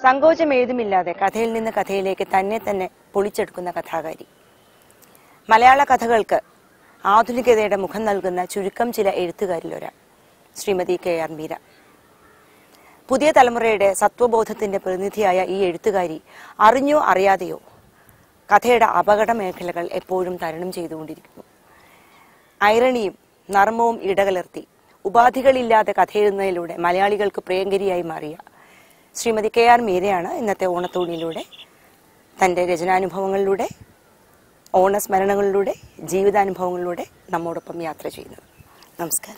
സങ്കോചം ഏതുമില്ലാതെ കഥയിൽ നിന്ന് കഥയിലേക്ക് തന്നെ തന്നെ പൊളിച്ചെടുക്കുന്ന കഥാകാരി മലയാള കഥകൾക്ക് ആധുനികതയുടെ മുഖം നൽകുന്ന ചുരുക്കം ചില എഴുത്തുകാരിൽ ഒരാൾ ശ്രീമതി കെ ആർ മീര പുതിയ തലമുറയുടെ സത്വബോധത്തിന്റെ പ്രതിനിധിയായ ഈ എഴുത്തുകാരി അറിഞ്ഞോ അറിയാതെയോ കഥയുടെ അപകട മേഖലകൾ എപ്പോഴും തരണം ചെയ്തുകൊണ്ടിരിക്കുന്നു ഐറണിയും നർമ്മവും ഇടകലർത്തി ഉപാധികളില്ലാതെ കഥയെഴുതുന്നതിലൂടെ മലയാളികൾക്ക് പ്രിയങ്കരിയായി മാറിയ ശ്രീമതി കെ ആർ മീരയാണ് ഇന്നത്തെ ഓണത്തോണിയിലൂടെ തൻ്റെ രചനാനുഭവങ്ങളിലൂടെ ഓണസ്മരണകളിലൂടെ ജീവിതാനുഭവങ്ങളിലൂടെ നമ്മോടൊപ്പം യാത്ര ചെയ്യുന്നത് നമസ്കാരം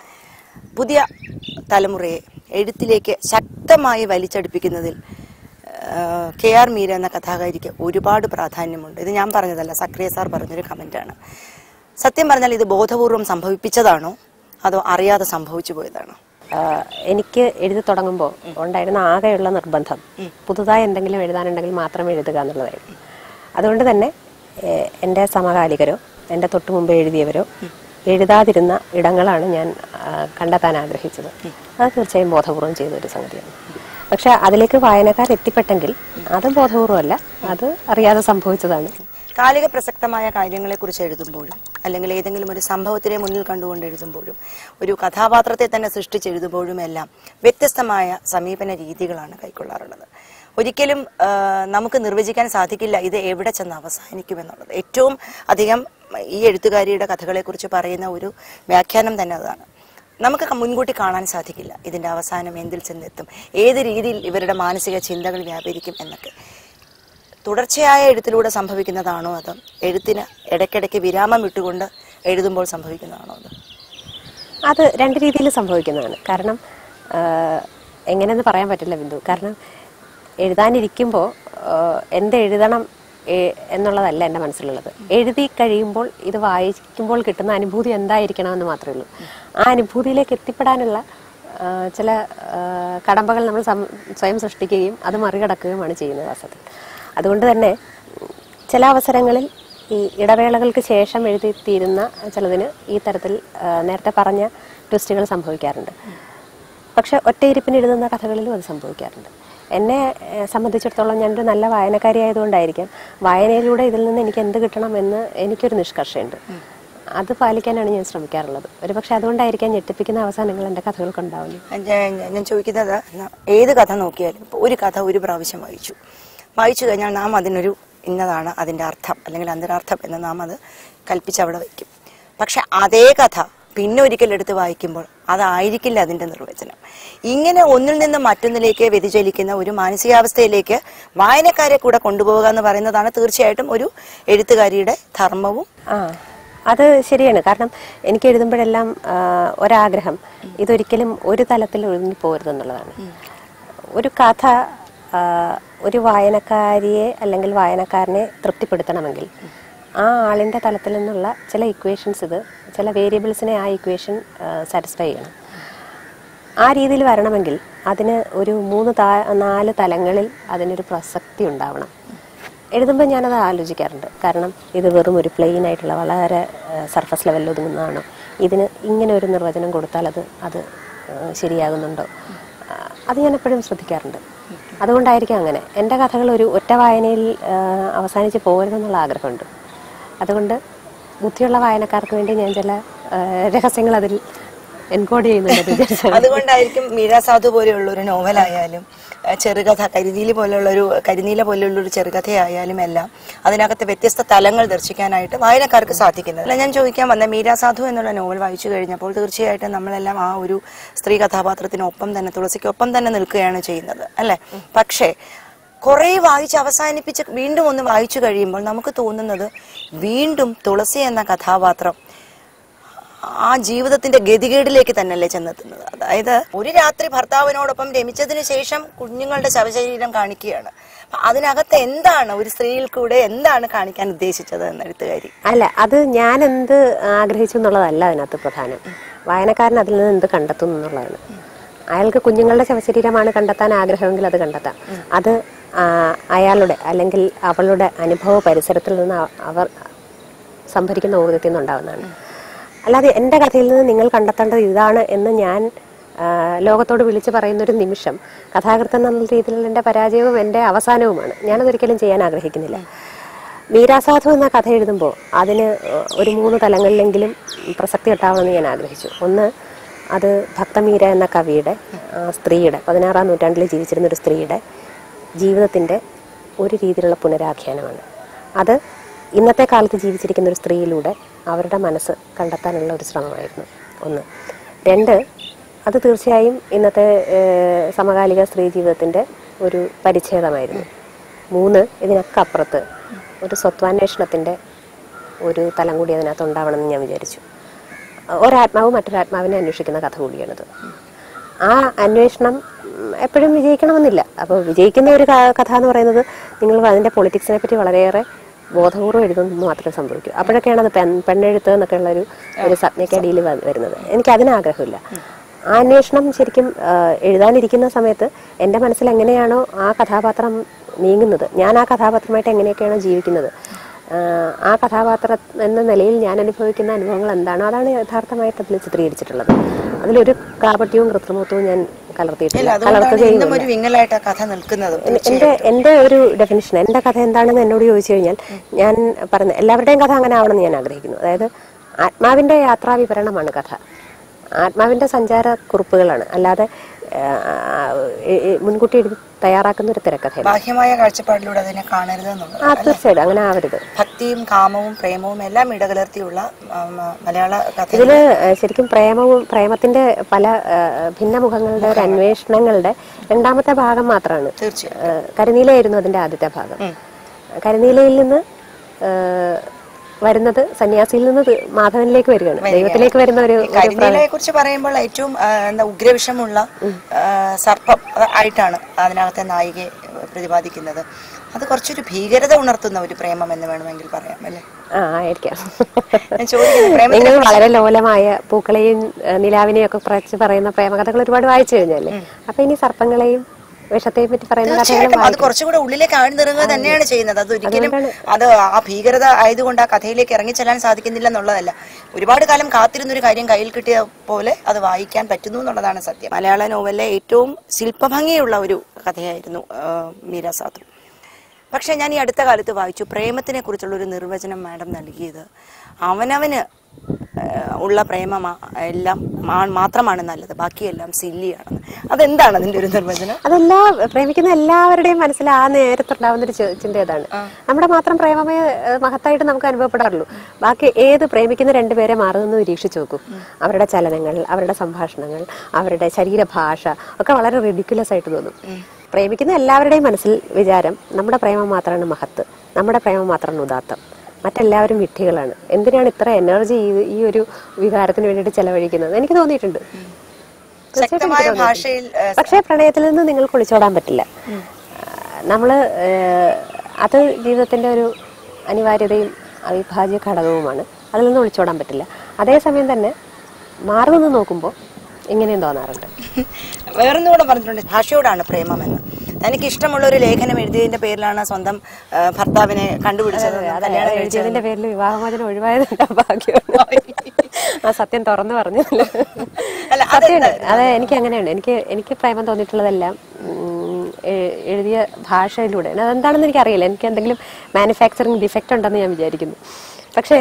പുതിയ തലമുറയെ എഴുത്തിലേക്ക് ശക്തമായി വലിച്ചടുപ്പിക്കുന്നതിൽ ആ, കെ ആർ മീര എന്ന കഥാകാരിക്ക് ഒരുപാട് പ്രാധാന്യമുണ്ട് ഇത് ഞാൻ പറഞ്ഞതല്ല സക്രിയ സാർ പറഞ്ഞൊരു കമന്റാണ് സത്യം പറഞ്ഞാൽ ഇത് ബോധപൂർവം സംഭവിപ്പിച്ചതാണോ അതോ അറിയാതെ സംഭവിച്ചു പോയതാണോ ആഹ് എനിക്ക് എഴുതി തുടങ്ങുമ്പോൾ ഉണ്ടായിരുന്ന ആകെയുള്ള നിർബന്ധം പുതുതായി എന്തെങ്കിലും എഴുതാനുണ്ടെങ്കിൽ മാത്രം എഴുതുക എന്നുള്ളതായിരുന്നു അതുകൊണ്ട് തന്നെ ഏഹ്, എൻ്റെ സമകാലികരോ എൻ്റെ തൊട്ടു മുമ്പ് എഴുതിയവരോ എഴുതാതിരുന്ന ഇടങ്ങളാണ് ഞാൻ ആഹ്, കണ്ടെത്താൻ ആഗ്രഹിച്ചത് അത് തീർച്ചയായും ബോധപൂർവം ചെയ്ത ഒരു സംഗതിയാണ് പക്ഷെ അതിലേക്ക് വായനക്കാർ എത്തിപ്പെട്ടെങ്കിൽ അത് ബോധപൂർവമല്ല അത് അറിയാതെ സംഭവിച്ചതാണ് കാലിക പ്രസക്തമായ കാര്യങ്ങളെക്കുറിച്ച് എഴുതുമ്പോഴും അല്ലെങ്കിൽ ഏതെങ്കിലും ഒരു സംഭവത്തിനെ മുന്നിൽ കണ്ടുകൊണ്ട് എഴുതുമ്പോഴും ഒരു കഥാപാത്രത്തെ തന്നെ സൃഷ്ടിച്ചെഴുതുമ്പോഴും എല്ലാം വ്യത്യസ്തമായ സമീപന രീതികളാണ് കൈക്കൊള്ളാറുള്ളത് ഒരിക്കലും ആ, നമുക്ക് നിർവചിക്കാൻ സാധിക്കില്ല ഇത് എവിടെ ചെന്ന് അവസാനിക്കുമെന്നുള്ളത് ഏറ്റവും അധികം ഈ എഴുത്തുകാരിയുടെ കഥകളെക്കുറിച്ച് പറയുന്ന ഒരു വ്യാഖ്യാനം തന്നെ അതാണ് നമുക്ക് ക- മുൻകൂട്ടി കാണാൻ സാധിക്കില്ല ഇതിന്റെ അവസാനം എന്തിൽ ചെന്നെത്തും ഏത് രീതിയിൽ ഇവരുടെ മാനസിക ചിന്തകൾ വ്യാപരിക്കും എന്നൊക്കെ തുടർച്ചയായ എഴുത്തിലൂടെ സംഭവിക്കുന്നതാണോ അത് എഴുത്തിന് ഇടയ്ക്കിടയ്ക്ക് വിരാമം വിട്ടുകൊണ്ട് എഴുതുമ്പോൾ സംഭവിക്കുന്നതാണോ അത് അത് രണ്ട് രീതിയിൽ സംഭവിക്കുന്നതാണ് കാരണം ആഹ്, എങ്ങനെയെന്ന് പറയാൻ പറ്റില്ല ബിന്ദു കാരണം എഴുതാനിരിക്കുമ്പോൾ ആഹ്, എന്ത് എഴുതണം എ- എന്നുള്ളതല്ല എൻ്റെ മനസ്സിലുള്ളത് എഴുതി കഴിയുമ്പോൾ ഇത് വായിക്കുമ്പോൾ കിട്ടുന്ന അനുഭൂതി എന്തായിരിക്കണമെന്ന് മാത്രമേ ഉള്ളൂ ആ അനുഭൂതിയിലേക്ക് എത്തിപ്പെടാനുള്ള ആഹ്, ചില ആഹ്, കടമ്പകൾ നമ്മൾ സം- സ്വയം സൃഷ്ടിക്കുകയും അത് മറികടക്കുകയുമാണ് ചെയ്യുന്നത് വാസ്തവത്തിൽ അതുകൊണ്ട് തന്നെ ചില അവസരങ്ങളിൽ ഈ ഇടവേളകൾക്ക് ശേഷം എഴുതിത്തീരുന്ന ചിലതിന് ഈ തരത്തിൽ ആ, നേരത്തെ പറഞ്ഞ ട്വിസ്റ്റുകൾ സംഭവിക്കാറുണ്ട് പക്ഷെ ഒറ്റയിരിപ്പിന് എഴുതുന്ന കഥകളിലും അത് സംഭവിക്കാറുണ്ട് എന്നെ ഏ, സംബന്ധിച്ചിടത്തോളം ഞാനൊരു നല്ല വായനക്കാരി ആയതുകൊണ്ടായിരിക്കാം വായനയിലൂടെ ഇതിൽ നിന്ന് എനിക്ക് എന്ത് കിട്ടണം എന്ന് എനിക്കൊരു നിഷ്കർഷയുണ്ട് അത് പാലിക്കാനാണ് ഞാൻ ശ്രമിക്കാറുള്ളത് ഒരുപക്ഷെ അതുകൊണ്ടായിരിക്കാം ഞെട്ടിപ്പിക്കുന്ന അവസാനങ്ങൾ എൻ്റെ കഥകൾക്കുണ്ടാവുന്നത് ഞാൻ- ഞാൻ ചോദിക്കുന്നത് ന- ഏത് കഥ നോക്കിയാലും ഇപ്പൊ ഒരു കഥ ഒരു പ്രാവശ്യം വായിച്ചു വായിച്ചു കഴിഞ്ഞാൽ നാം അതിനൊരു ഇന്നതാണ് അതിന്റെ അർത്ഥം അല്ലെങ്കിൽ അന്തരാർത്ഥം എന്ന് നാം അത് കൽപ്പിച്ച് അവിടെ വയ്ക്കും പക്ഷെ അതേ കഥ പിന്നെ ഒരിക്കൽ എടുത്ത് വായിക്കുമ്പോൾ അതായിരിക്കില്ല അതിന്റെ നിർവചനം ഇങ്ങനെ ഒന്നിൽ നിന്ന് മറ്റൊന്നിലേക്ക് വ്യതിചലിക്കുന്ന ഒരു മാനസികാവസ്ഥയിലേക്ക് വായനക്കാരെ കൂടെ കൊണ്ടുപോവുക എന്ന് പറയുന്നതാണ് തീർച്ചയായിട്ടും ഒരു എഴുത്തുകാരിയുടെ ധർമ്മവും ആ അത് ശരിയാണ് കാരണം എനിക്ക് എഴുതുമ്പോഴെല്ലാം ആ, ഒരാഗ്രഹം ഇതൊരിക്കലും ഒരു തലത്തിൽ ഒഴുകി പോകരുതെന്നുള്ളതാണ് ഒരു കഥ ആ, ഒരു വായനക്കാരിയെ അല്ലെങ്കിൽ വായനക്കാരനെ തൃപ്തിപ്പെടുത്തണമെങ്കിൽ ആ ആളിൻ്റെ തലത്തിൽ നിന്നുള്ള ചില ഇക്വേഷൻസ് ഇത് ചില വേരിയബിൾസിനെ ആ ഇക്വേഷൻ സാറ്റിസ്ഫൈ ചെയ്യണം ആ രീതിയിൽ വരണമെങ്കിൽ അതിന് ഒരു മൂന്ന് താ നാല് തലങ്ങളിൽ അതിനൊരു പ്രസക്തി ഉണ്ടാവണം എഴുതുമ്പോൾ ഞാനത് ആലോചിക്കാറുണ്ട് കാരണം ഇത് വെറും ഒരു പ്ലെയിൻ ആയിട്ടുള്ള വളരെ സർഫസ് ലെവലിൽ ഒതുങ്ങുന്നതാണോ ഇതിന് ഇങ്ങനെ ഒരു നിർവചനം കൊടുത്താൽ അത് അത് ആ, ശരിയാകുന്നുണ്ടോ ആ, അത് ഞാൻ എപ്പോഴും ശ്രദ്ധിക്കാറുണ്ട് അതുകൊണ്ടായിരിക്കും അങ്ങനെ എൻ്റെ കഥകൾ ഒരു ഒറ്റ വായനയിൽ ആ, അവസാനിച്ച് പോകരുതെന്നുള്ള ആഗ്രഹമുണ്ട് അതുകൊണ്ട് ബുദ്ധിയുള്ള വായനക്കാർക്ക് വേണ്ടി ഞാൻ ചില ആ, രഹസ്യങ്ങൾ അതിൽ എൻകോഡ് ചെയ്യുന്നുണ്ട് വിചാരിച്ചാൽ അതുകൊണ്ടായിരിക്കും മീര സാധു പോലെയുള്ള ഒരു നോവലായാലും ഏഹ് ചെറുകഥ കരിനീല പോലെയുള്ള ഒരു കരിനീല പോലെയുള്ള ഒരു ചെറുകഥയായാലും എല്ലാം അതിനകത്ത് വ്യത്യസ്ത തലങ്ങൾ ദർശിക്കാനായിട്ട് വായനക്കാർക്ക് സാധിക്കുന്നത് അല്ല ഞാൻ ചോദിക്കാൻ വന്ന മീര സാധു എന്നുള്ള നോവൽ വായിച്ചു കഴിഞ്ഞപ്പോൾ തീർച്ചയായിട്ടും നമ്മളെല്ലാം ആ ഒരു സ്ത്രീ കഥാപാത്രത്തിനൊപ്പം തന്നെ തുളസിക്കൊപ്പം തന്നെ നിൽക്കുകയാണ് ചെയ്യുന്നത് അല്ലെ പക്ഷേ കുറെ വായിച്ച് അവസാനിപ്പിച്ച് വീണ്ടും ഒന്ന് വായിച്ചു കഴിയുമ്പോൾ നമുക്ക് തോന്നുന്നത് വീണ്ടും തുളസി എന്ന കഥാപാത്രം ആ ജീവിതത്തിന്റെ ഗതികേടിലേക്ക് തന്നെയല്ലേ ചെന്നെത്തുന്നത് അതായത് ഒരു രാത്രി ഭർത്താവിനോടൊപ്പം രമിച്ചതിന് ശേഷം കുഞ്ഞുങ്ങളുടെ ശവശരീരം കാണിക്കുകയാണ് അപ്പൊ അതിനകത്ത് എന്താണ് ഒരു സ്ത്രീയിൽ കൂടെ എന്താണ് കാണിക്കാൻ ഉദ്ദേശിച്ചത് എന്ന് എഴുത്തുകാരി അല്ല അത് ഞാൻ എന്ത് ആഗ്രഹിച്ചു എന്നുള്ളതല്ല അതിനകത്ത് പ്രധാനം വായനക്കാരൻ അതിൽ നിന്ന് എന്ത് കണ്ടെത്തുന്നു എന്നുള്ളതാണ് അയാൾക്ക് കുഞ്ഞുങ്ങളുടെ ശവശരീരമാണ് കണ്ടെത്താൻ ആഗ്രഹമെങ്കിൽ അത് കണ്ടെത്താം അത് ആ, അയാളുടെ അല്ലെങ്കിൽ അവളുടെ അനുഭവ പരിസരത്തിൽ നിന്ന് അ- അവർ സംഭരിക്കുന്ന ഊർജ്ജത്തിൽ നിന്നുണ്ടാവുന്നതാണ് അല്ലാതെ എൻ്റെ കഥയിൽ നിന്ന് നിങ്ങൾ കണ്ടെത്തേണ്ടത് ഇതാണ് എന്ന് ഞാൻ ആ, ലോകത്തോട് വിളിച്ചു പറയുന്ന ഒരു നിമിഷം കഥാകൃത്ത് എന്നുള്ള രീതിയിലുള്ള എൻ്റെ പരാജയവും എൻ്റെ അവസാനവുമാണ് ഞാനതൊരിക്കലും ചെയ്യാൻ ആഗ്രഹിക്കുന്നില്ല മീരാസാധു എന്ന കഥ എഴുതുമ്പോൾ അതിന് ഒരു മൂന്ന് തലങ്ങളിലെങ്കിലും പ്രസക്തി കിട്ടാമെന്ന് ഞാൻ ആഗ്രഹിച്ചു ഒന്ന് അത് ഭക്തമീര എന്ന കവിയുടെ ആ, സ്ത്രീയുടെ പതിനാറാം നൂറ്റാണ്ടിൽ ജീവിച്ചിരുന്ന ഒരു സ്ത്രീയുടെ ജീവിതത്തിൻ്റെ ഒരു രീതിയിലുള്ള പുനരാഖ്യാനമാണ് അത് ഇന്നത്തെ കാലത്ത് ജീവിച്ചിരിക്കുന്ന ഒരു സ്ത്രീയിലൂടെ അവരുടെ മനസ്സ് കണ്ടെത്താനുള്ള ഒരു ശ്രമമായിരുന്നു ഒന്ന് രണ്ട് അത് തീർച്ചയായും ഇന്നത്തെ ഏഹ്, സമകാലിക സ്ത്രീ ജീവിതത്തിൻ്റെ ഒരു പരിച്ഛേദമായിരുന്നു മൂന്ന് ഇതിനൊക്കെ അപ്പുറത്ത് ഒരു സ്വത്വാന്വേഷണത്തിൻ്റെ ഒരു തലം കൂടി അതിനകത്ത് ഉണ്ടാവണമെന്ന് ഞാൻ വിചാരിച്ചു ഒരാത്മാവ് മറ്റൊരാത്മാവിനെ അന്വേഷിക്കുന്ന കഥ കൂടിയാണിത് ആ അന്വേഷണം ഉം, എപ്പോഴും വിജയിക്കണമെന്നില്ല അപ്പോൾ വിജയിക്കുന്ന ഒരു ക- കഥ എന്ന് പറയുന്നത് നിങ്ങൾ അതിൻ്റെ പൊളിറ്റിക്സിനെ പറ്റി വളരെയേറെ ബോധപൂർവ്വം എഴുതുന്നു മാത്രമേ സംഭവിക്കൂ അപ്പോഴൊക്കെയാണ് അത് പെൺ പെണ്ണെഴുത്ത് എന്നൊക്കെ ഉള്ള ഒരു ഒരു സജ്ഞക്കടിയിൽ വരുന്നത് എനിക്ക് അതിന് ആഗ്രഹമില്ല ആ അന്വേഷണം ശരിക്കും ആ, എഴുതാനിരിക്കുന്ന സമയത്ത് എൻ്റെ മനസ്സിൽ എങ്ങനെയാണോ ആ കഥാപാത്രം നീങ്ങുന്നത് ഞാൻ ആ കഥാപാത്രമായിട്ട് എങ്ങനെയൊക്കെയാണോ ജീവിക്കുന്നത് ആഹ് ആ കഥാപാത്രം എന്ന നിലയിൽ ഞാൻ അനുഭവിക്കുന്ന അനുഭവങ്ങൾ എന്താണോ അതാണ് യഥാർത്ഥമായിട്ട് അതിൽ ചിത്രീകരിച്ചിട്ടുള്ളത് അതിലൊരു കാപട്യവും കൃത്രിമത്വവും ഞാൻ കലർത്തിയിട്ടില്ല ഇല്ല അതുകൊണ്ടാണ് കലർത്തുകയും ഇന്നും ഒരു വിങ്ങലായിട്ട് ആ കഥ നിൽക്കുന്നത് എന്റെ എന്റെ ഒരു ഡെഫിനിഷൻ എന്റെ കഥ എന്താണെന്ന് എന്നോട് ചോദിച്ചു കഴിഞ്ഞാൽ ഞാൻ പറഞ്ഞ എല്ലാവരുടെയും കഥ അങ്ങനെ ആവണമെന്ന് ഞാൻ ആഗ്രഹിക്കുന്നു അതായത് ആത്മാവിന്റെ യാത്രാ വിവരണമാണ് കഥ ആത്മാവിന്റെ സഞ്ചാര കുറിപ്പുകളാണ് അല്ലാതെ ആഹ്, എ- എ- മുൻകൂട്ടി എഴുതി തയ്യാറാക്കുന്ന ഒരു തിരക്കഥയല്ല ബാഹ്യമായ കാഴ്ചപ്പാടിലൂടെ അതിനെ കാണരുത് എന്നുള്ളത് ആ തീർച്ചയായിട്ടും അങ്ങനെ ആവരുത് ഭക്തിയും കാമവും പ്രേമവും എല്ലാം ഇടകലർത്തിയുള്ള ആ, മ- മലയാള കഥ ഇതില് ഏഹ്, ശരിക്കും പ്രേമവും പ്രേമത്തിന്റെ പല ഏഹ്, ഭിന്നമുഖങ്ങളുടെ ഒരു അന്വേഷണങ്ങളുടെ രണ്ടാമത്തെ ഭാഗം മാത്രമാണ് തീർച്ചയായും ഏഹ്, കരിനീലയായിരുന്നു അതിന്റെ ആദ്യത്തെ ഭാഗം കരിനീലയിൽ നിന്ന് ഏഹ്, വരുന്നത് സന്യാസിയിൽ നിന്ന് ത് മാധവനിലേക്ക് വരികയാണ് ദൈവത്തിലേക്ക് വരുന്ന ഒരു ഒരു കരിനീലയെ കുറിച്ച് പറയുമ്പോൾ ഏറ്റവും ആ, എന്താ ഉഗ്രവിഷമുള്ള ആ, സർപ്പം അത് ആയിട്ടാണ് അതിനകത്തെ നായികയെ പ്രതിപാദിക്കുന്നത് അത് കുറച്ചൊരു ഭീകരത ഉണർത്തുന്ന ഒരു പ്രേമം എന്ന് വേണമെങ്കിൽ പറയാം അല്ലേ ആ ആയിരിക്കാം ഞാൻ ചോദിക്കുന്നത് പ്രേമത്തിനെ നിങ്ങൾ വളരെ ലോലമായ പൂക്കളെയും ഏഹ്, നിലാവിനെയും ഒക്കെ കുറിച്ച് പറയുന്ന പ്രേമകഥകൾ ഒരുപാട് വായിച്ചു കഴിഞ്ഞല്ലേ അപ്പൊ ഇനി സർപ്പങ്ങളെയും വിഷത്തെയും പറ്റി പറയുന്ന കഥകളും തീർച്ചയായിട്ടും അത് കുറച്ചുകൂടെ ഉള്ളിലേക്ക് ആഴ്ന്നിറങ്ങുക തന്നെയാണ് ചെയ്യുന്നത് അത് ഒരിക്കലും അത് ആ ഭീകരത ആയതുകൊണ്ട് ആ കഥയിലേക്ക് ഇറങ്ങിച്ചെല്ലാൻ സാധിക്കുന്നില്ല എന്നുള്ളതല്ല ഒരുപാട് കാലം കാത്തിരുന്നൊരു കാര്യം കയ്യിൽ കിട്ടിയ പോലെ അത് വായിക്കാൻ പറ്റുന്നു എന്നുള്ളതാണ് സത്യം മലയാള നോവലിലെ ഏറ്റവും ശില്പഭംഗിയുള്ള ഒരു കഥയായിരുന്നു ആ, മീര സാധു പക്ഷെ ഞാൻ ഈ അടുത്ത കാലത്ത് വായിച്ചു പ്രേമത്തിനെ കുറിച്ചുള്ള ഒരു നിർവചനം മാഡം നൽകിയത് അവനവന് ആ, ഉള്ള പ്രേമം എല്ലാം മാ- മാത്രമാണ് നല്ലത് ബാക്കിയെല്ലാം സില്ലിയാണെന്ന് അതെന്താണ് അതിന്റെ ഒരു നിർവചനം അതെല്ലാ പ്രേമിക്കുന്ന എല്ലാവരുടെയും മനസ്സിൽ ആ നേരത്തുണ്ടാവുന്ന ഒരു ചി- ചിന്ത ഇതാണ് നമ്മുടെ മാത്രം പ്രേമമേ ഏഹ്, മഹത്തായിട്ട് നമുക്ക് അനുഭവപ്പെടാറുള്ളൂ ബാക്കി ഏത് പ്രേമിക്കുന്ന രണ്ടുപേരെ മാറുമെന്ന് നിരീക്ഷിച്ചു നോക്കൂ അവരുടെ ചലനങ്ങൾ അവരുടെ സംഭാഷണങ്ങൾ അവരുടെ ശരീരഭാഷ ഒക്കെ വളരെ റിഡിക്കുലസ് ആയിട്ട് തോന്നും പ്രേമിക്കുന്ന എല്ലാവരുടെയും മനസ്സിൽ വിചാരം നമ്മുടെ പ്രേമം മാത്രമാണ് മഹത്ത് നമ്മുടെ പ്രേമം മാത്രമാണ് ഉദാത്തം മറ്റെല്ലാവരും വിഡ്ഢികളാണ് എന്തിനാണ് ഇത്ര എനർജി ഈ ഈ ഒരു വികാരത്തിന് വേണ്ടിയിട്ട് ചെലവഴിക്കുന്നത് എനിക്ക് തോന്നിയിട്ടുണ്ട് തീർച്ചയായിട്ടും ശക്തമായ എനിക്ക് തോന്നിയിട്ടുണ്ട്. ഭാഷയിൽ ആ, പക്ഷേ പ്രണയത്തിൽ നിന്ന് നിങ്ങൾക്ക് ഒളിച്ചോടാൻ പറ്റില്ല നമ്മൾ അത് ജീവിതത്തിന്റെ ഒരു അനിവാര്യതയും അവിഭാജ്യ ഘടകവുമാണ് അതിൽ നിന്ന് ഒളിച്ചോടാൻ പറ്റില്ല അതേസമയം തന്നെ മാറി നിന്ന് നോക്കുമ്പോൾ ഇങ്ങനെയും തോന്നാറുണ്ട് വേറൊന്നും കൂടെ പറഞ്ഞിട്ടുണ്ട് ഭാഷയോടാണ് പ്രേമമെന്ന് തനിക്ക് ഇഷ്ടമുള്ള ഒരു ലേഖനം എഴുതിയതിന്റെ പേരിലാണ് സ്വന്തം ആ, ഭർത്താവിനെ കണ്ടുപിടിച്ചത് കല്യാണം കഴിച്ചത് എഴുതിയതിന്റെ പേരിൽ വിവാഹമോചനം ഒഴിവായതുണ്ട് ഭാഗ്യമാണ് ആ സത്യം തുറന്നു പറഞ്ഞു അല്ല, അത് സത്യമുണ്ട് അതെ എനിക്ക് അങ്ങനെയുണ്ട് എനിക്ക് എനിക്ക് പ്രേമം തോന്നിയിട്ടുള്ളതെല്ലാം ഉം, എ- എഴുതിയ ഭാഷയിലൂടെ അതെന്താണെന്ന് എനിക്കറിയില്ല എനിക്ക് എന്തെങ്കിലും മാനുഫാക്ചറിങ് ഡിഫക്റ്റ് ഉണ്ടെന്ന് ഞാൻ വിചാരിക്കുന്നു പക്ഷേ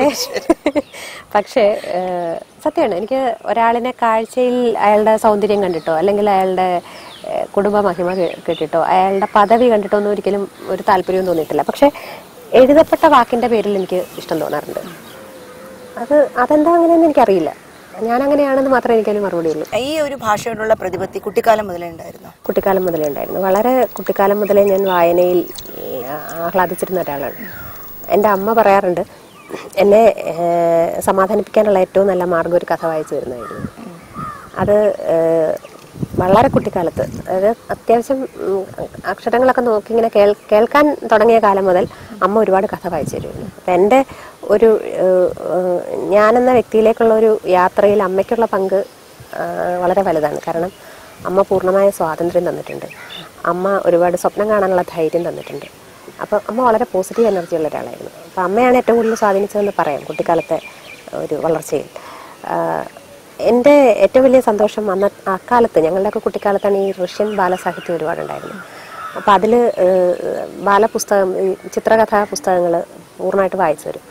പക്ഷേ ഏഹ്, സത്യമാണ് എനിക്ക് ഒരാളിനെ കാഴ്ചയിൽ അയാളുടെ സൗന്ദര്യം കണ്ടിട്ടോ അല്ലെങ്കിൽ അയാളുടെ ഏഹ്, കുടുംബ മഹിമ കേ- കേട്ടിട്ടോ അയാളുടെ പദവി കണ്ടിട്ടോ ഒന്നും ഒരിക്കലും ഒരു താല്പര്യവും തോന്നിയിട്ടില്ല പക്ഷെ എഴുതപ്പെട്ട വാക്കിന്റെ പേരിൽ എനിക്ക് ഇഷ്ടം തോന്നാറുണ്ട് അത് അതെന്താ അങ്ങനെയെന്ന് എനിക്കറിയില്ല ഞാൻ അങ്ങനെയാണെന്ന് മാത്രമേ എനിക്കതിന് മറുപടി ഉള്ളൂ ഈ ഒരു ഭാഷയോടുള്ള പ്രതിപത്തി കുട്ടിക്കാലം മുതലേ ഉണ്ടായിരുന്നു കുട്ടിക്കാലം മുതലേ ഉണ്ടായിരുന്നു വളരെ കുട്ടിക്കാലം മുതലേ ഞാൻ വായനയിൽ ആ, ആഹ്ലാദിച്ചിരുന്ന ഒരാളാണ് എൻ്റെ അമ്മ പറയാറുണ്ട് എന്നെ ഏഹ്, സമാധാനിപ്പിക്കാനുള്ള ഏറ്റവും നല്ല മാർഗം ഒരു കഥ വായിച്ചു തരുന്നതായിരുന്നു അത് ഏഹ്, വളരെ കുട്ടിക്കാലത്ത് അതായത് അത്യാവശ്യം ഉം, അക്ഷരങ്ങളൊക്കെ നോക്കി ഇങ്ങനെ കേൾ കേൾക്കാൻ തുടങ്ങിയ കാലം മുതൽ അമ്മ ഒരുപാട് കഥ വായിച്ചു തരുമായിരുന്നു അപ്പം എൻ്റെ ഒരു ഏഹ്, ഏഹ്, ഞാനെന്ന വ്യക്തിയിലേക്കുള്ള ഒരു യാത്രയിൽ അമ്മയ്ക്കുള്ള പങ്ക് ആ, വളരെ വലുതാണ് കാരണം അമ്മ പൂർണ്ണമായ സ്വാതന്ത്ര്യം തന്നിട്ടുണ്ട് അമ്മ ഒരുപാട് സ്വപ്നം കാണാനുള്ള ധൈര്യം തന്നിട്ടുണ്ട് അപ്പം അമ്മ വളരെ പോസിറ്റീവ് എനർജി ഉള്ള ഒരാളായിരുന്നു അപ്പം അമ്മയാണ് ഏറ്റവും കൂടുതൽ സ്വാധീനിച്ചതെന്ന് പറയാം കുട്ടിക്കാലത്തെ ഒരു വളർച്ചയിൽ ആ, എൻ്റെ ഏറ്റവും വലിയ സന്തോഷം അന്ന് അക്കാലത്ത് ഞങ്ങളുടെയൊക്കെ കുട്ടിക്കാലത്താണ് ഈ റഷ്യൻ ബാലസാഹിത്യം ഒരുപാടുണ്ടായിരുന്നു അപ്പോൾ അതിൽ ബാലപുസ്തകം ഈ ചിത്രകഥാ പുസ്തകങ്ങൾ പൂർണ്ണമായിട്ട് വായിച്ചു വരും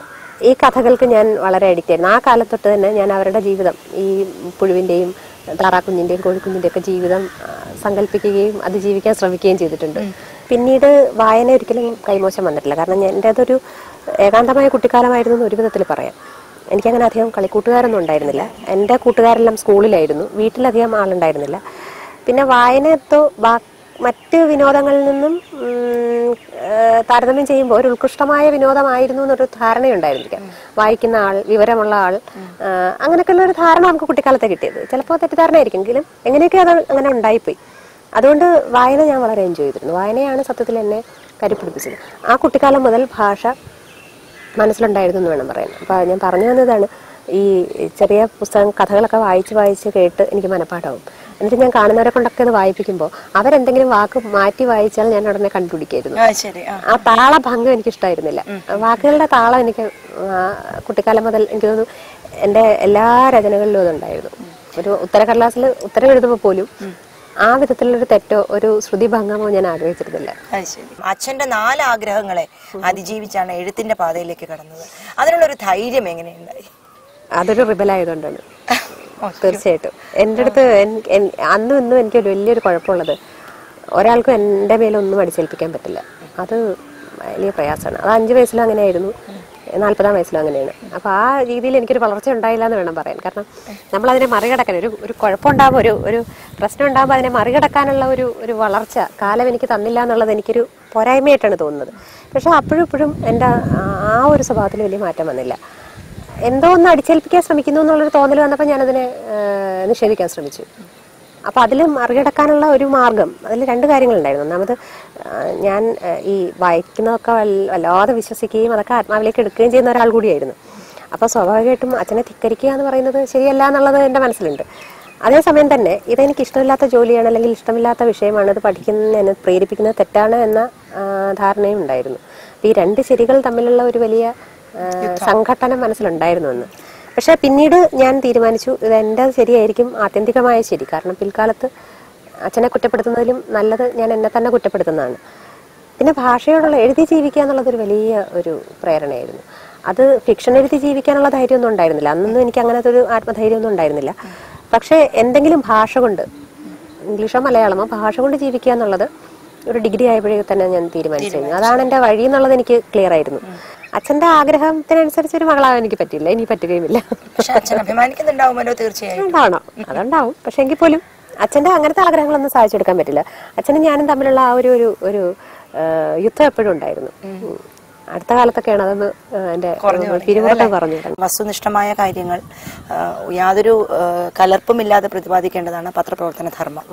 ഈ കഥകൾക്ക് ഞാൻ വളരെ അഡിക്റ്റ് ആയിരുന്നു ആ കാലത്തൊട്ട് തന്നെ ഞാൻ അവരുടെ ജീവിതം ഈ പുഴുവിൻ്റെയും താറാക്കുഞ്ഞിൻ്റെയും കോഴിക്കുഞ്ഞിൻ്റെയും ഒക്കെ ജീവിതം ആ, സങ്കല്പിക്കുകയും അത് ജീവിക്കാൻ ശ്രമിക്കുകയും ചെയ്തിട്ടുണ്ട് പിന്നീട് വായന ഒരിക്കലും കൈമോശം വന്നിട്ടില്ല കാരണം ഞാൻ എൻ്റെ അതൊരു ഏകാന്തമായ കുട്ടിക്കാലമായിരുന്നു എന്ന് ഒരു വിധത്തിൽ പറയാം എനിക്കങ്ങനെ അധികം കളിക്കൂട്ടുകാരൊന്നും ഉണ്ടായിരുന്നില്ല എൻ്റെ കൂട്ടുകാരെല്ലാം സ്കൂളിലായിരുന്നു വീട്ടിലധികം ആളുണ്ടായിരുന്നില്ല പിന്നെ വായനത്തോ ബാ മറ്റ് വിനോദങ്ങളിൽ നിന്നും ഉം, ഏഹ്, താരതമ്യം ചെയ്യുമ്പോൾ ഒരു ഉത്കൃഷ്ടമായ വിനോദമായിരുന്നു എന്നൊരു ധാരണയുണ്ടായിരുന്നില്ല വായിക്കുന്ന ആൾ വിവരമുള്ള ആൾ ഏഹ്, അങ്ങനെയൊക്കെയുള്ള ഒരു ധാരണ നമുക്ക് കുട്ടിക്കാലത്തെ കിട്ടിയത് ചിലപ്പോൾ തെറ്റിദ്ധാരണ ആയിരിക്കും എങ്കിലും എങ്ങനെയൊക്കെ അത് അങ്ങനെ ഉണ്ടായിപ്പോയി അതുകൊണ്ട് വായന ഞാൻ വളരെ എൻജോയ് ചെയ്തിരുന്നു വായനയാണ് സത്യത്തിൽ എന്നെ കരുപ്പിടിപ്പിച്ചത് ആ കുട്ടിക്കാലം മുതൽ ഭാഷ മനസ്സിലുണ്ടായിരുന്നു എന്ന് വേണം പറയാൻ അപ്പോൾ ഞാൻ പറഞ്ഞു വന്നതാണ് ഈ ചെറിയ പുസ്തകം കഥകളൊക്കെ വായിച്ച് വായിച്ച് കേട്ട് എനിക്ക് മനപ്പാടാവും എന്നിട്ട് ഞാൻ കാണുന്നവരെ കൊണ്ടൊക്കെ അത് വായിപ്പിക്കുമ്പോൾ അവരെന്തെങ്കിലും വാക്ക് മാറ്റി വായിച്ചാൽ ഞാൻ ഉടനെ കണ്ടുപിടിക്കായിരുന്നു ആ ശരി ആ ആ താളഭംഗം എനിക്ക് ഇഷ്ടമായിരുന്നില്ല വാക്കുകളുടെ താളം എനിക്ക് ആ, കുട്ടിക്കാലം മുതൽ എനിക്ക് തോന്നുന്നു എൻ്റെ എല്ലാ രചനകളിലും അതുണ്ടായിരുന്നു ഒരു ഉത്തരക്കടലാസിൽ ഉത്തരം എഴുതുമ്പോൾ പോലും ആ വിധത്തിലൊരു തെറ്റോ ഒരു ശ്രുതിഭംഗമോ ഞാൻ ആഗ്രഹിച്ചിരുന്നില്ല അത് ശരി അച്ഛന്റെ നാല് ആഗ്രഹങ്ങളെ അതിജീവിച്ചാണ് എഴുത്തിന്റെ പാതയിലേക്ക് കടന്നത് അതിനുള്ള ഒരു ധൈര്യം എങ്ങനെയുണ്ടായി അതൊരു റിബലായതുകൊണ്ടാണ് തീർച്ചയായിട്ടും എൻ്റെ അടുത്ത് എൻ- എൻ- അന്നും ഇന്നും എനിക്ക് ഒരു വലിയൊരു കുഴപ്പമുള്ളത് ഒരാൾക്കും എൻ്റെ മേലൊന്നും അടിച്ചേൽപ്പിക്കാൻ പറ്റില്ല അത് വലിയ പ്രയാസമാണ് അത് അഞ്ച് വയസ്സിലും അങ്ങനെയായിരുന്നു നാൽപ്പതാം വയസ്സിലും അങ്ങനെയാണ് അപ്പോൾ ആ രീതിയിൽ എനിക്കൊരു വളർച്ച ഉണ്ടായില്ല എന്ന് വേണം പറയാൻ കാരണം നമ്മൾ അതിനെ മറികടക്കാൻ ഒരു ഒരു കുഴപ്പമുണ്ടാകുമ്പോൾ ഒരു ഒരു പ്രശ്നം ഉണ്ടാകുമ്പോൾ അതിനെ മറികടക്കാനുള്ള ഒരു ഒരു വളർച്ച കാലം എനിക്ക് തന്നില്ല എന്നുള്ളത് എനിക്കൊരു പോരായ്മയായിട്ടാണ് തോന്നുന്നത് പക്ഷെ അപ്പോഴും ഇപ്പോഴും എൻ്റെ ആ- ആ ഒരു സ്വഭാവത്തിൽ വലിയ മാറ്റം വന്നില്ല എന്തോ ഒന്ന് അടിച്ചേൽപ്പിക്കാൻ ശ്രമിക്കുന്നു എന്നുള്ളൊരു തോന്നൽ വന്നപ്പോൾ ഞാനതിനെ ആ, നിഷേധിക്കാൻ ശ്രമിച്ചു അപ്പോൾ അതിൽ മറികടക്കാനുള്ള ഒരു മാർഗം അതിൽ രണ്ട് കാര്യങ്ങളുണ്ടായിരുന്നു ഒന്നാമത് ആ, ഞാൻ ആ, ഈ വായിക്കുന്നതൊക്കെ വല്ല- വല്ലാതെ വിശ്വസിക്കുകയും അതൊക്കെ ആത്മാവിലേക്ക് എടുക്കുകയും ചെയ്യുന്ന ഒരാൾ കൂടിയായിരുന്നു അപ്പോൾ സ്വാഭാവികമായിട്ടും അച്ഛനെ ധിക്കരിക്കുക എന്ന് പറയുന്നത് ശരിയല്ല എന്നുള്ളത് എൻ്റെ മനസ്സിലുണ്ട് അതേസമയം തന്നെ ഇതെനിക്ക് ഇഷ്ടമില്ലാത്ത ജോലിയാണ് അല്ലെങ്കിൽ ഇഷ്ടമില്ലാത്ത വിഷയമാണ് ഇത് പഠിക്കുന്നതിന് പ്രേരിപ്പിക്കുന്നത് തെറ്റാണ് എന്ന ആ, ധാരണയും ഉണ്ടായിരുന്നു അപ്പോൾ ഈ രണ്ട് ശരികൾ തമ്മിലുള്ള ഒരു വലിയ ആ, സംഘട്ടനം മനസ്സിലുണ്ടായിരുന്നു എന്ന് പക്ഷെ പിന്നീട് ഞാൻ തീരുമാനിച്ചു ഇത് എൻ്റെ ശരിയായിരിക്കും ആത്യന്തികമായ ശരി കാരണം പിൽക്കാലത്ത് അച്ഛനെ കുറ്റപ്പെടുത്തുന്നതിലും നല്ലത് ഞാൻ എന്നെ തന്നെ കുറ്റപ്പെടുത്തുന്നതാണ് പിന്നെ ഭാഷയോടുള്ള എഴുതി ജീവിക്കുക എന്നുള്ളത് ഒരു വലിയ ഒരു പ്രേരണയായിരുന്നു അത് ഫിക്ഷൻ എഴുതി ജീവിക്കാനുള്ള ധൈര്യമൊന്നും ഉണ്ടായിരുന്നില്ല അന്നൊന്നും എനിക്ക് അങ്ങനത്തെ ഒരു ആത്മധൈര്യമൊന്നും ഉണ്ടായിരുന്നില്ല പക്ഷേ എന്തെങ്കിലും ഭാഷ കൊണ്ട് ഇംഗ്ലീഷോ മലയാളമോ ഭാഷ കൊണ്ട് ജീവിക്കുക എന്നുള്ളത് ഒരു ഡിഗ്രി ആയപ്പോഴേ തന്നെ ഞാൻ തീരുമാനിച്ചു കഴിഞ്ഞു അതാണ് എൻ്റെ വഴി എന്നുള്ളത് എനിക്ക് ക്ലിയർ ആയിരുന്നു അച്ഛന്റെ ആഗ്രഹത്തിനനുസരിച്ച് ഒരു മകളാവാൻ എനിക്ക് പറ്റില്ല ഇനി പറ്റുകയുമില്ല പക്ഷെ അച്ഛൻ അഭിമാനിക്കുന്നുണ്ടാവുമല്ലോ തീർച്ചയായും ഉണ്ടാവണം അതുണ്ടാവും പക്ഷെ എങ്കിൽ പോലും അച്ഛന്റെ അങ്ങനത്തെ ആഗ്രഹങ്ങളൊന്നും സാധിച്ചെടുക്കാൻ പറ്റില്ല അച്ഛനും ഞാനും തമ്മിലുള്ള ആ ഒരു ഒരു ഒരു ആ, യുദ്ധം എപ്പോഴും ഉണ്ടായിരുന്നു ഉം. അടുത്ത കാലത്തൊക്കെയാണ് അതൊന്ന് ആ, എന്റെ പിരിമുറുക്കം കുറഞ്ഞു തുടങ്ങി. വസ്തുനിഷ്ഠമായ കാര്യങ്ങൾ ആ, യാതൊരു ആ, കലർപ്പുമില്ലാതെ പ്രതിപാദിക്കേണ്ടതാണ് പത്രപ്രവർത്തന ധർമ്മം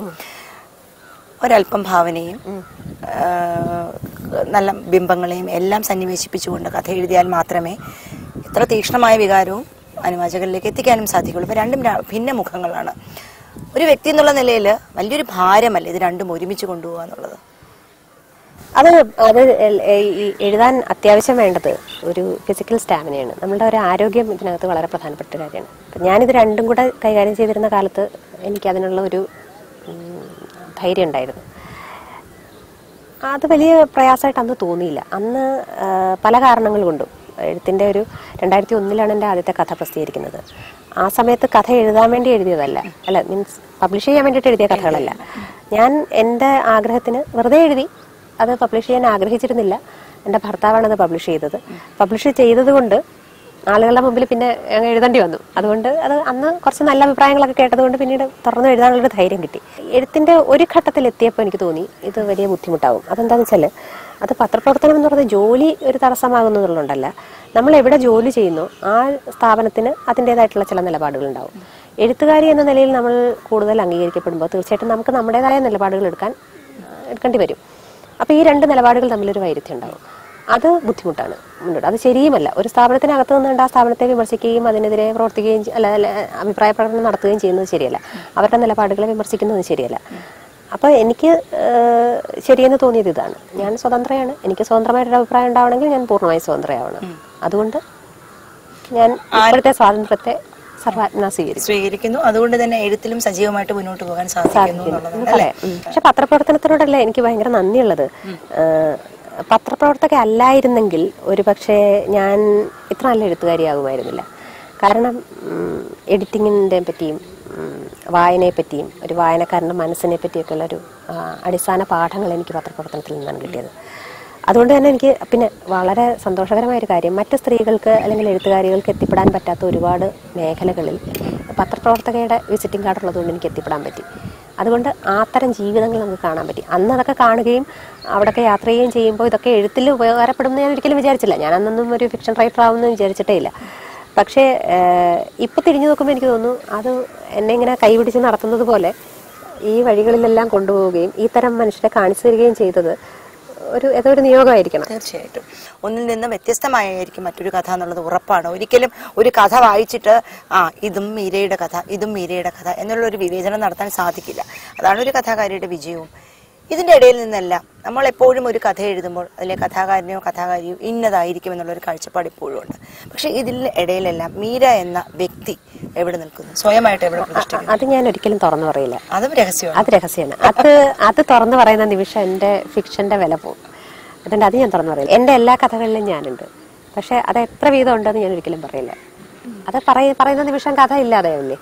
ഒരല്പം ഭാവനയും ആ, നല്ല ബിംബങ്ങളെയും എല്ലാം സന്നിവേശിപ്പിച്ചുകൊണ്ട് കഥ എഴുതിയാൽ മാത്രമേ ഇത്ര തീക്ഷ്ണമായ വികാരവും അനുവാചകരിലേക്ക് എത്തിക്കാനും സാധിക്കുള്ളൂ ഇപ്പൊ രണ്ടും ര- ഭിന്ന മുഖങ്ങളാണ് ഒരു വ്യക്തി എന്നുള്ള നിലയിൽ വലിയൊരു ഭാരമല്ല ഇത് രണ്ടും ഒരുമിച്ച് കൊണ്ടുപോകുക എന്നുള്ളത് അത് അത് എൽ- എ- ഈ എഴുതാൻ അത്യാവശ്യം വേണ്ടത് ഒരു ഫിസിക്കൽ സ്റ്റാമിനയാണ് നമ്മളുടെ ഒരു ആരോഗ്യം ഇതിനകത്ത് വളരെ പ്രധാനപ്പെട്ട ഒരു കാര്യമാണ് അപ്പം ഞാനിത് രണ്ടും കൂടെ കൈകാര്യം ചെയ്തിരുന്ന കാലത്ത് എനിക്ക് അതിനുള്ള ഒരു ഉം, ധൈര്യം ഉണ്ടായിരുന്നു അത് വലിയ പ്രയാസമായിട്ട് അന്ന് തോന്നിയില്ല അന്ന് ആ, പല കാരണങ്ങൾ കൊണ്ടും എഴുത്തിൻ്റെ ഒരു രണ്ടായിരത്തി ഒന്നിലാണ് എൻ്റെ ആദ്യത്തെ കഥ പ്രസിദ്ധീകരിക്കുന്നത് ആ സമയത്ത് കഥ എഴുതാൻ വേണ്ടി എഴുതിയതല്ല അല്ല മീൻസ് പബ്ലിഷ് ചെയ്യാൻ വേണ്ടിയിട്ട് എഴുതിയ കഥകളല്ല ഞാൻ എൻ്റെ ആഗ്രഹത്തിന് വെറുതെ എഴുതി അത് പബ്ലിഷ് ചെയ്യാൻ ആഗ്രഹിച്ചിരുന്നില്ല എൻ്റെ ഭർത്താവാണ് അത് പബ്ലിഷ് ചെയ്തത് പബ്ലിഷ് ചെയ്തത് കൊണ്ട് ആളുകളുടെ മുമ്പിൽ പിന്നെ അങ്ങ് എഴുതേണ്ടി വന്നു അതുകൊണ്ട് അത് അന്ന് കുറച്ച് നല്ല അഭിപ്രായങ്ങളൊക്കെ കേട്ടതുകൊണ്ട് പിന്നീട് തുറന്നു എഴുതാനുള്ളൊരു ധൈര്യം കിട്ടി എഴുത്തിന്റെ ഒരു ഘട്ടത്തിൽ എത്തിയപ്പോൾ എനിക്ക് തോന്നി ഇത് വലിയ ബുദ്ധിമുട്ടാവും അതെന്താണെന്ന് വെച്ചാൽ അത് പത്രപ്രവർത്തനം എന്ന് പറയുന്നത് ജോലി ഒരു തടസ്സമാകുന്നതുകൊണ്ടല്ല നമ്മൾ എവിടെ ജോലി ചെയ്യുന്നോ ആ സ്ഥാപനത്തിന് അതിൻ്റെതായിട്ടുള്ള ചില നിലപാടുകൾ ഉണ്ടാവും എഴുത്തുകാരി എന്ന നിലയിൽ നമ്മൾ കൂടുതൽ അംഗീകരിക്കപ്പെടുമ്പോൾ തീർച്ചയായിട്ടും നമുക്ക് നമ്മുടേതായ നിലപാടുകൾ എടുക്കാൻ എടുക്കേണ്ടി വരും അപ്പോൾ ഈ രണ്ട് നിലപാടുകൾ തമ്മിലൊരു വൈരുദ്ധ്യം ഉണ്ടാവും അത് ബുദ്ധിമുട്ടാണ് മുന്നോട്ട് അത് ശരിയുമല്ല ഒരു സ്ഥാപനത്തിനകത്ത് നിന്നുകൊണ്ട് ആ സ്ഥാപനത്തെ വിമർശിക്കുകയും അതിനെതിരെ പ്രവർത്തിക്കുകയും ചെ- അല്ല അല്ല, അഭിപ്രായ പ്രകടനം നടത്തുകയും ചെയ്യുന്നത് ശരിയല്ല അവരുടെ നിലപാടുകളെ വിമർശിക്കുന്നത് ശരിയല്ല അപ്പോൾ എനിക്ക് ഏഹ്, ശരിയെന്ന് തോന്നിയത് ഇതാണ് ഞാൻ സ്വതന്ത്രയാണ് എനിക്ക് സ്വതന്ത്രമായിട്ടൊരു അഭിപ്രായം ഉണ്ടാവണമെങ്കിൽ ഞാൻ പൂർണ്ണമായും സ്വതന്ത്രയാവണം അതുകൊണ്ട് ഞാൻ ഇപ്പോഴത്തെ സ്വാതന്ത്ര്യത്തെ സർവാത്മന സ്വീകരിക്കും സ്വീകരിക്കുന്നു അതുകൊണ്ട് തന്നെ എഴുത്തിലും സജീവമായിട്ട് മുന്നോട്ട് പോകാൻ സാധിക്കുന്നു എന്നുള്ളതാണ് അല്ലേ ഉം. പക്ഷെ പത്രപ്രവർത്തനത്തിനോടല്ല എനിക്ക് ഭയങ്കര നന്ദിയുള്ളത് ഏഹ്, പത്രപ്രവർത്തക അല്ലായിരുന്നെങ്കിൽ ഒരു പക്ഷേ ഞാൻ ഇത്ര നല്ല എഴുത്തുകാരിയാകുമായിരുന്നില്ല കാരണം എഡിറ്റിങ്ങിനെ പറ്റിയും ഉം, വായനയെ പറ്റിയും ഒരു വായനക്കാരൻ്റെ മനസ്സിനെ പറ്റിയൊക്കെയുള്ള ഒരു ആ, അടിസ്ഥാന പാഠങ്ങൾ എനിക്ക് പത്രപ്രവർത്തനത്തിൽ നിന്നാണ് കിട്ടിയത് അതുകൊണ്ട് തന്നെ എനിക്ക് പിന്നെ വളരെ സന്തോഷകരമായ ഒരു കാര്യം മറ്റ് സ്ത്രീകൾക്ക് അല്ലെങ്കിൽ എഴുത്തുകാരികൾക്ക് എത്തിപ്പെടാൻ പറ്റാത്ത ഒരുപാട് മേഖലകളിൽ പത്രപ്രവർത്തകയുടെ വിസിറ്റിംഗ് കാർഡ് ഉള്ളതുകൊണ്ട് എനിക്ക് എത്തിപ്പെടാൻ പറ്റി അതുകൊണ്ട് അത്തരം ജീവിതങ്ങൾ നമുക്ക് കാണാൻ പറ്റി അന്ന് അതൊക്കെ കാണുകയും അവിടെയൊക്കെ യാത്ര ചെയ്യുകയും ചെയ്യുമ്പോൾ ഇതൊക്കെ എഴുത്തിൽ ഉപകാരപ്പെടുമെന്ന് ഞാൻ ഒരിക്കലും വിചാരിച്ചില്ല ഞാൻ അന്നൊന്നും ഒരു ഫിക്ഷൻ റൈറ്റർ ആവുമെന്ന് വിചാരിച്ചിട്ടേ ഇല്ല പക്ഷേ ഏഹ്, ഇപ്പൊ തിരിഞ്ഞു നോക്കുമ്പോൾ എനിക്ക് തോന്നുന്നു അത് എന്നെ ഇങ്ങനെ കൈപിടിച്ച് നടത്തുന്നത് പോലെ ഈ വഴികളിലെല്ലാം കൊണ്ടുപോവുകയും ഈ തരം മനുഷ്യരെ കാണിച്ചു തരികയും ചെയ്തത് ഒരു ഏതോ ഒരു നിയോഗമായിരിക്കണം തീർച്ചയായിട്ടും ഒന്നിൽ നിന്ന് വ്യത്യസ്തമായിരിക്കും മറ്റൊരു കഥ എന്നുള്ളത് ഉറപ്പാണ് ഒരിക്കലും ഒരു കഥ വായിച്ചിട്ട് ആ ഇതും മീരയുടെ കഥ ഇതും മീരയുടെ കഥ എന്നുള്ള ഒരു വിവേചനം നടത്താൻ സാധിക്കില്ല അതാണ് ഒരു കഥാകാരിയുടെ വിജയവും ഇതിന്റെ ഇടയിൽ നിന്നെല്ലാം നമ്മൾ എപ്പോഴും ഒരു കഥ എഴുതുമ്പോൾ അതിലെ കഥാകാരനെയോ കഥാകാരിയോ ഇന്നതായിരിക്കും എന്നുള്ള ഒരു കാഴ്ചപ്പാട് ഇപ്പോഴും ഉണ്ട് പക്ഷെ ഇതിന്റെ ഇടയിലെല്ലാം മീര എന്ന വ്യക്തി എവിടെ നിൽക്കുന്നു സ്വയമായിട്ട് എവിടെ പ്രതിഷ്ഠിക്കുന്നു അത് ഞാൻ ഒരിക്കലും തുറന്നു പറയില്ല അതും രഹസ്യമാണ് അത് രഹസ്യമാണ് അത് അത് തുറന്നു പറയുന്ന നിമിഷം എൻ്റെ ഫിക്ഷന്റെ വില പോകും അതുകൊണ്ട് അത് ഞാൻ തുറന്നു പറയില്ല എൻ്റെ എല്ലാ കഥകളിലും ഞാനുണ്ട് പക്ഷെ അത് എത്ര വീതം ഉണ്ടെന്ന് ഞാൻ ഒരിക്കലും പറയില്ല അത് പറയ പറയുന്ന നിമിഷം കഥ ഇല്ലാതെയല്ലേ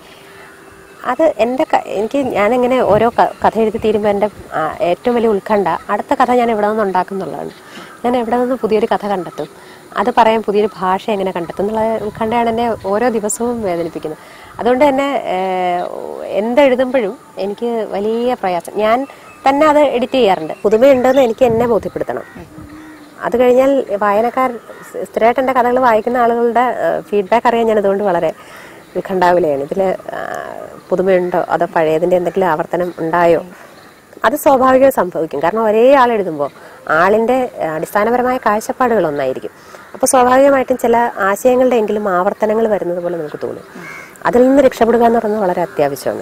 അത് എൻ്റെ ക- എനിക്ക് ഞാനിങ്ങനെ ഓരോ ക- കഥ എഴുതി തീരുമ്പോൾ എൻ്റെ ആ, ഏറ്റവും വലിയ ഉത്കണ്ഠ അടുത്ത കഥ ഞാൻ എവിടെ നിന്ന് ഉണ്ടാക്കുന്നുള്ളതാണ് ഞാൻ എവിടെ നിന്ന് പുതിയൊരു കഥ കണ്ടെത്തും അത് പറയാൻ പുതിയൊരു ഭാഷ എങ്ങനെ കണ്ടെത്തും എന്നുള്ള ഉത്കണ്ഠയാണ് എന്നെ ഓരോ ദിവസവും വേദനിപ്പിക്കുന്നത് അതുകൊണ്ട് തന്നെ ഏഹ്, എന്തെഴുതുമ്പോഴും എനിക്ക് വലിയ പ്രയാസം ഞാൻ തന്നെ അത് എഡിറ്റ് ചെയ്യാറുണ്ട് പുതുമയുണ്ടെന്ന് എനിക്ക് എന്നെ ബോധ്യപ്പെടുത്തണം അത് കഴിഞ്ഞാൽ വായനക്കാർ സ്ഥിരമായിട്ട് എൻ്റെ കഥകൾ വായിക്കുന്ന ആളുകളുടെ ഫീഡ്ബാക്ക് അറിയാൻ ഞാൻ അതുകൊണ്ട് വളരെ ഉത്കണ്ഠാകുലയാണ് ഇതിൽ പുതുമയുണ്ടോ അതോ പഴയതിൻ്റെ എന്തെങ്കിലും ആവർത്തനം ഉണ്ടായോ അത് സ്വാഭാവികമായി സംഭവിക്കും കാരണം ഒരേ ആൾ എഴുതുമ്പോൾ ആളിൻ്റെ അടിസ്ഥാനപരമായ കാഴ്ചപ്പാടുകൾ ഒന്നായിരിക്കും അപ്പോൾ സ്വാഭാവികമായിട്ടും ചില ആശയങ്ങളുടെ എങ്കിലും ആവർത്തനങ്ങൾ വരുന്നത് പോലെ നമുക്ക് തോന്നും അതിൽ നിന്ന് രക്ഷപ്പെടുക എന്ന് പറയുന്നത് വളരെ അത്യാവശ്യമാണ്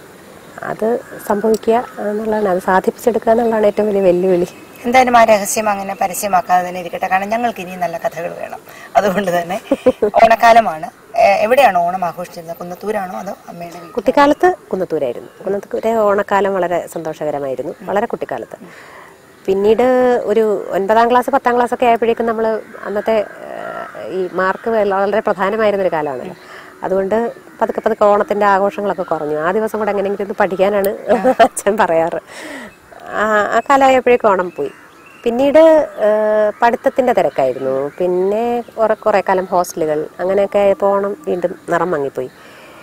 അത് സംഭവിക്കുക എന്നുള്ളതാണ് അത് സാധിപ്പിച്ചെടുക്കുക എന്നുള്ളതാണ് ഏറ്റവും വലിയ വെല്ലുവിളി എന്തായാലും ആ രഹസ്യം അങ്ങനെ പരസ്യമാക്കാതെ തന്നെ ഇരിക്കട്ടെ കാരണം ഞങ്ങൾക്ക് ഇനിയും നല്ല കഥകൾ വേണം അതുകൊണ്ട് തന്നെ ഓണക്കാലമാണ് ഏ- എവിടെയാണ് ഓണം ആഘോഷിച്ചിരുന്നത് കുന്നത്തൂരാണോ അതോ അമ്മയുടെ വീട്ടിൽ കുട്ടിക്കാലത്ത് കുന്നത്തൂരായിരുന്നു കുന്നത്തൂരെ ഓണക്കാലം വളരെ സന്തോഷകരമായിരുന്നു വളരെ കുട്ടിക്കാലത്ത് പിന്നീട് ഒരു ഒൻപതാം ക്ലാസ് പത്താം ക്ലാസ് ഒക്കെ ആയപ്പോഴേക്കും നമ്മൾ അന്നത്തെ ഏഹ്, ഈ മാർക്ക് വളരെ പ്രധാനമായിരുന്ന ഒരു കാലമാണല്ലോ അതുകൊണ്ട് പതുക്കെ പതുക്കെ ഓണത്തിന്റെ ആഘോഷങ്ങളൊക്കെ കുറഞ്ഞു ആ ദിവസം കൂടെ എങ്ങനെയെങ്കിലും ഒന്ന് പഠിക്കാനാണ് അച്ഛൻ പറയാറ് ആ ആ കാലമായപ്പോഴേക്കും ഓണം പോയി പിന്നീട് ഏഹ്, പഠിത്തത്തിന്റെ തിരക്കായിരുന്നു പിന്നെ കുറെ കുറെ കാലം ഹോസ്റ്റലുകൾ അങ്ങനെയൊക്കെ ആയപ്പോൾ ഓണം വീണ്ടും നിറം മങ്ങിപ്പോയി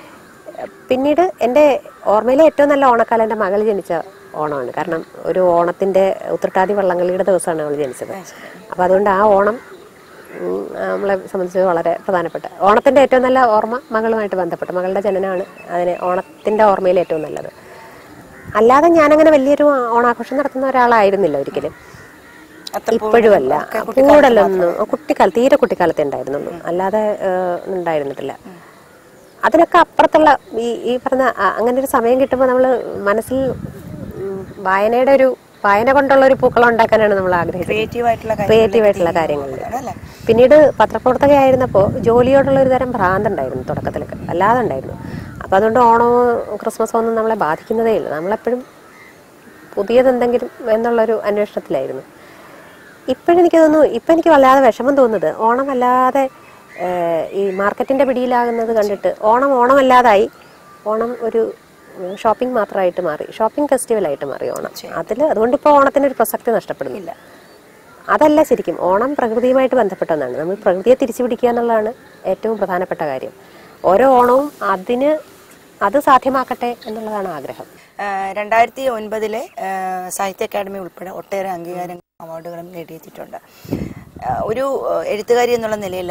പിന്നീട് എൻ്റെ ഓർമ്മയിലെ ഏറ്റവും നല്ല ഓണക്കാലം എൻ്റെ മകൾ ജനിച്ച ഓണമാണ് കാരണം ഒരു ഓണത്തിന്റെ ഉത്രട്ടാതി വള്ളംകളിയുടെ ദിവസമാണ് അവൾ ജനിച്ചത് അപ്പൊ അതുകൊണ്ട് ആ ഓണം ഉം, നമ്മളെ സംബന്ധിച്ച് വളരെ പ്രധാനപ്പെട്ട ഓണത്തിന്റെ ഏറ്റവും നല്ല ഓർമ്മ മകളുമായിട്ട് ബന്ധപ്പെട്ട മകളുടെ ജനനമാണ് അതിന് ഓണത്തിന്റെ ഓർമ്മയിൽ ഏറ്റവും നല്ലത് അല്ലാതെ ഞാനങ്ങനെ വലിയൊരു ഓണാഘോഷം നടത്തുന്ന ഒരാളായിരുന്നില്ല ഒരിക്കലും ഇപ്പോഴും അല്ല കൂടുതലൊന്നും കുട്ടിക്കാലത്ത് തീരെ കുട്ടിക്കാലത്തെ ഉണ്ടായിരുന്നുള്ളൂ അല്ലാതെ ഏഹ്, ഉണ്ടായിരുന്നിട്ടില്ല അതിനൊക്കെ അപ്പുറത്തുള്ള ഈ ഈ പറഞ്ഞ അ- അങ്ങനെ ഒരു സമയം കിട്ടുമ്പോൾ നമ്മൾ മനസ്സിൽ ഉം, വായനയുടെ ഒരു വായന കൊണ്ടുള്ള ഒരു പൂക്കളം ഉണ്ടാക്കാനാണ് നമ്മൾ ആഗ്രഹിക്കുന്നത് ക്രിയേറ്റീവ് ആയിട്ടുള്ള ക്രിയേറ്റീവ് ആയിട്ടുള്ള കാര്യങ്ങളിൽ അല്ലേ പിന്നീട് പത്രപ്രവർത്തകയായിരുന്നപ്പോൾ ജോലിയോടുള്ള ഒരു തരം ഭ്രാന്തുണ്ടായിരുന്നു തുടക്കത്തിലൊക്കെ അല്ലാതെ ഉണ്ടായിരുന്നു അപ്പം അതുകൊണ്ട് ഓണവും ക്രിസ്മസും ഒന്നും നമ്മളെ ബാധിക്കുന്നതേ ഇല്ല നമ്മളെപ്പോഴും പുതിയതെന്തെങ്കിലും എന്നുള്ളൊരു അന്വേഷണത്തിലായിരുന്നു ഇപ്പോഴെനിക്ക് തോന്നുന്നു ഇപ്പം എനിക്ക് വല്ലാതെ വിഷമം തോന്നുന്നത് ഓണം അല്ലാതെ ഏഹ്, ഈ മാർക്കറ്റിന്റെ പിടിയിലാകുന്നത് കണ്ടിട്ട് ഓണം ഓണമല്ലാതായി ഓണം ഒരു ഷോപ്പിംഗ് മാത്രമായിട്ട് മാറി ഷോപ്പിംഗ് ഫെസ്റ്റിവലായിട്ട് മാറി ഓണം അതിൽ അതുകൊണ്ട് ഇപ്പോൾ ഓണത്തിന് ഒരു പ്രസക്തി നഷ്ടപ്പെടുന്നില്ല അതല്ല ശരിക്കും ഓണം പ്രകൃതിയുമായിട്ട് ബന്ധപ്പെട്ടതാണ് നമ്മൾ പ്രകൃതിയെ തിരിച്ചു പിടിക്കുക എന്നുള്ളതാണ് ഏറ്റവും പ്രധാനപ്പെട്ട കാര്യം ഓരോ ഓണവും അതിന് അത് സാധ്യമാക്കട്ടെ എന്നുള്ളതാണ് ആഗ്രഹം രണ്ടായിരത്തി ഒൻപതിലെ സാഹിത്യ അക്കാദമി ഉൾപ്പെടെ ഒട്ടേറെ അംഗീകാരങ്ങളും അവാർഡുകളും നേടിയെത്തിയിട്ടുണ്ട് ആ, ഒരു ആ, എഴുത്തുകാരി എന്നുള്ള നിലയിൽ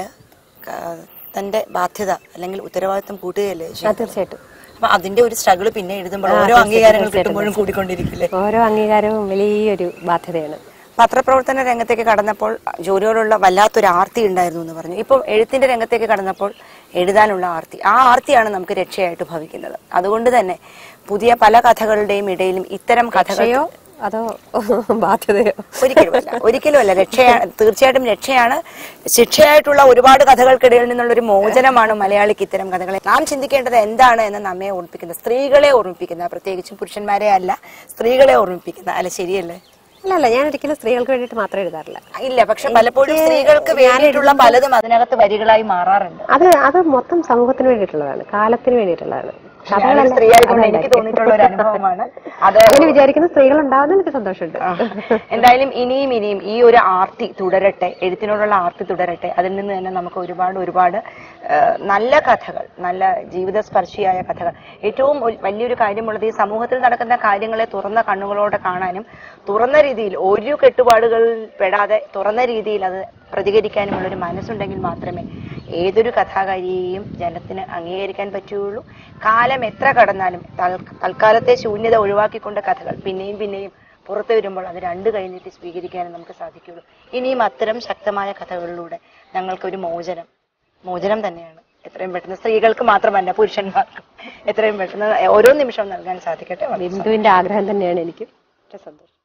തന്റെ ബാധ്യത അല്ലെങ്കിൽ ഉത്തരവാദിത്വം കൂട്ടുകയല്ലേ ആ, ചെയ്യുന്നത്? തീർച്ചയായിട്ടും അപ്പൊ അതിന്റെ ഒരു സ്ട്രഗിൾ പിന്നെ എഴുതുമ്പോൾ ഓരോ അംഗീകാരങ്ങൾ കിട്ടുമ്പോഴും കൂടിക്കൊണ്ടിരിക്കില്ലേ ഓരോ അംഗീകാരവും വലിയൊരു ബാധ്യതയാണ് പത്രപ്രവർത്തന രംഗത്തേക്ക് കടന്നപ്പോൾ ജോലിയോടുള്ള വല്ലാത്തൊരു ആർത്തി ഉണ്ടായിരുന്നു എന്ന് പറഞ്ഞു ഇപ്പോൾ എഴുത്തിന്റെ രംഗത്തേക്ക് കടന്നപ്പോൾ എഴുതാനുള്ള ആർത്തി ആ ആർത്തിയാണ് നമുക്ക് രക്ഷയായിട്ട് ഭവിക്കുന്നത് അതുകൊണ്ട് തന്നെ പുതിയ പല കഥകളുടെയും ഇടയിലും ഇത്തരം കഥകൾ രക്ഷയോ അതോ ബാധ്യതയോ ഒരിക്കലുമല്ല ഒരിക്കലുമല്ല രക്ഷയാണ് തീർച്ചയായിട്ടും രക്ഷയാണ് ശിക്ഷയായിട്ടുള്ള ഒരുപാട് കഥകൾക്കിടയിൽ നിന്നുള്ള ഒരു മോചനമാണ് മലയാളിക്ക് ഇത്തരം കഥകളെ നാം ചിന്തിക്കേണ്ടത് എന്താണ് എന്ന് നമ്മെ ഓർമ്മിപ്പിക്കുന്ന സ്ത്രീകളെ ഓർമ്മിപ്പിക്കുന്ന പ്രത്യേകിച്ചും പുരുഷന്മാരെ അല്ല സ്ത്രീകളെ ഓർമ്മിപ്പിക്കുന്ന അല്ല ശരിയല്ലേ അല്ല അല്ല ഞാൻ ഒരിക്കലും സ്ത്രീകൾക്ക് വേണ്ടിയിട്ട് മാത്രം എഴുതാറില്ല ഇല്ല പക്ഷെ പലപ്പോഴും സ്ത്രീകൾക്ക് വേണ്ടിയിട്ടുള്ള പലതും അതിനകത്ത് വരികളായി മാറാറുണ്ട് അത് അത് മൊത്തം സമൂഹത്തിന് വേണ്ടിയിട്ടുള്ളതാണ് കാലത്തിന് വേണ്ടിയിട്ടുള്ളതാണ് ഞാനൊരു കഥകളല്ല സ്ത്രീയായതുകൊണ്ട് എനിക്ക് തോന്നിയിട്ടുള്ള ഒരു അനുഭവമാണ് അത് അങ്ങനെ വിചാരിക്കുന്ന സ്ത്രീകൾ ഉണ്ടാവുന്ന എനിക്ക് സന്തോഷമുണ്ട് എന്തായാലും ഇനിയും ഇനിയും ഈ ഒരു ആർത്തി തുടരട്ടെ എഴുത്തിനോടുള്ള ആർത്തി തുടരട്ടെ അതിൽ നിന്ന് തന്നെ നമുക്ക് ഒരുപാട് ഒരുപാട് ആ, നല്ല കഥകൾ നല്ല ജീവിതസ്പർശിയായ കഥകൾ ഏറ്റവും ഒരു- വലിയൊരു കാര്യമുള്ളത് ഈ സമൂഹത്തിൽ നടക്കുന്ന കാര്യങ്ങളെ തുറന്ന കണ്ണുകളോടെ കാണാനും തുറന്ന രീതിയിൽ ഒരു കെട്ടുപാടുകളിൽ പെടാതെ തുറന്ന രീതിയിൽ അത് പ്രതികരിക്കാനുമുള്ള ഒരു മനസ്സുണ്ടെങ്കിൽ മാത്രമേ ഏതൊരു കഥാകാരിയെയും ജനത്തിന് അംഗീകരിക്കാൻ പറ്റുകയുള്ളൂ കാലം എത്ര കടന്നാലും തൽ- തൽക്കാലത്തെ ശൂന്യത ഒഴിവാക്കിക്കൊണ്ട് കഥകൾ പിന്നെയും പിന്നെയും പുറത്തു വരുമ്പോൾ അത് രണ്ട് കഴിഞ്ഞിട്ട് സ്വീകരിക്കാനും നമുക്ക് സാധിക്കുകയുള്ളൂ ഇനിയും അത്തരം ശക്തമായ കഥകളിലൂടെ ഞങ്ങൾക്കൊരു മോചനം മോചനം തന്നെയാണ് എത്രയും പെട്ടെന്ന് സ്ത്രീകൾക്ക് മാത്രമല്ല പുരുഷന്മാർക്കും എത്രയും പെട്ടെന്ന് ഓരോ നിമിഷവും നൽകാൻ സാധിക്കട്ടെ വളരെ ബിന്ദുവിന്റെ ആഗ്രഹം തന്നെയാണ് എനിക്ക് സന്തോഷം